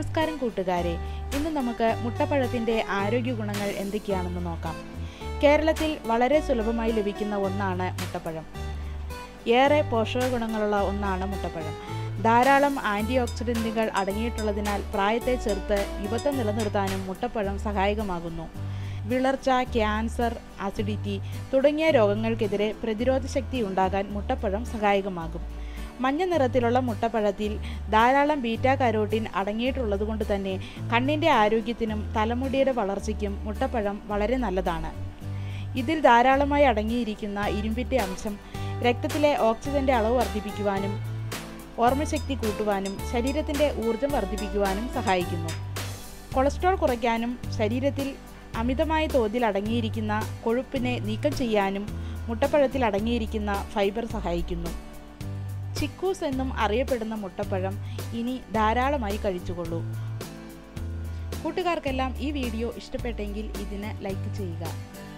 നമസ്കാരം കൂട്ടുകാരെ ഇന്ന് നമുക്ക് മുട്ടപ്പഴത്തിൻ്റെ ആരോഗ്യ ഗുണങ്ങൾ എന്തൊക്കെയാണെന്ന് നോക്കാം കേരളത്തിൽ വളരെ സുലഭമായി ലഭിക്കുന്ന ഒന്നാണ് മുട്ടപ്പഴം ഏറെ പോഷക ഗുണങ്ങളുള്ള ഒന്നാണ് മുട്ടപ്പഴം ധാരാളം ആൻറ്റി ഓക്സിഡൻറ്റുകൾ അടങ്ങിയിട്ടുള്ളതിനാൽ പ്രായത്തെ ചെറുത്ത് യുവത്വം നിലനിർത്താനും മുട്ടപ്പഴം സഹായകമാകുന്നു വിളർച്ച ക്യാൻസർ അസിഡിറ്റി തുടങ്ങിയ രോഗങ്ങൾക്കെതിരെ പ്രതിരോധ ശക്തി ഉണ്ടാകാൻ മുട്ടപ്പഴം സഹായകമാകും മഞ്ഞ നിറത്തിലുള്ള മുട്ടപ്പഴത്തിൽ ധാരാളം ബീറ്റാ കരോട്ടിൻ അടങ്ങിയിട്ടുള്ളതുകൊണ്ട് തന്നെ കണ്ണിൻ്റെ ആരോഗ്യത്തിനും തലമുടിയുടെ വളർച്ചയ്ക്കും മുട്ടപ്പഴം വളരെ നല്ലതാണ് ഇതിൽ ധാരാളമായി അടങ്ങിയിരിക്കുന്ന ഇരുമ്പിൻ്റെ അംശം രക്തത്തിലെ ഓക്സിജന്റെ അളവ് വർദ്ധിപ്പിക്കുവാനും ഓർമ്മശക്തി കൂട്ടുവാനും ശരീരത്തിൻ്റെ ഊർജം വർദ്ധിപ്പിക്കുവാനും സഹായിക്കുന്നു കൊളസ്ട്രോൾ കുറയ്ക്കാനും ശരീരത്തിൽ അമിതമായ തോതിൽ അടങ്ങിയിരിക്കുന്ന കൊഴുപ്പിനെ നീക്കം ചെയ്യാനും മുട്ടപ്പഴത്തിൽ അടങ്ങിയിരിക്കുന്ന ഫൈബർ സഹായിക്കുന്നു ചിക്കൂസ് എന്നും അറിയപ്പെടുന്ന മുട്ടപ്പഴം ഇനി ധാരാളമായി കഴിച്ചുകൊള്ളൂ കൂട്ടുകാർക്കെല്ലാം ഈ വീഡിയോ ഇഷ്ടപ്പെട്ടെങ്കിൽ ഇതിന് ലൈക്ക് ചെയ്യുക